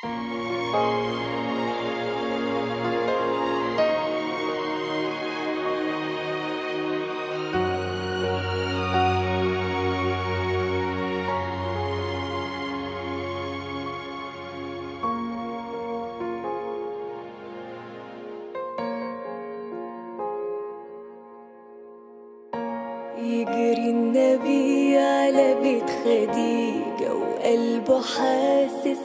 يجري النبي على بيت خديجة وقلبه حاسس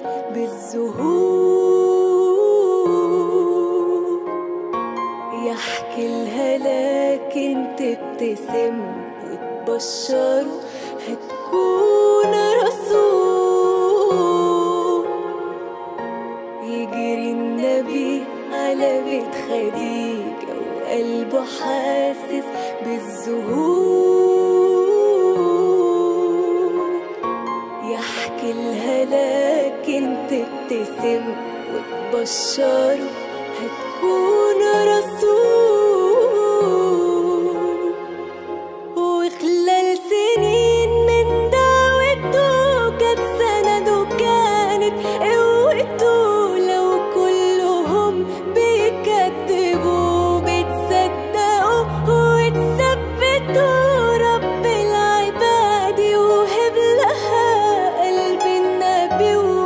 بالزهور يحكي لها لكن تبتسم وتبشره هتكون رسول يجري النبي على بيت خديجة وقلبه حاسس بالزهور يحكي لها لكن تبتسم وتبشره هتكون رسول وخلال سنين من دعوته كانت سنده كانت قوته لو كلهم بيكذبوا بيتصدقوا وتثبتوا رب العباد يوهب لها قلب النبي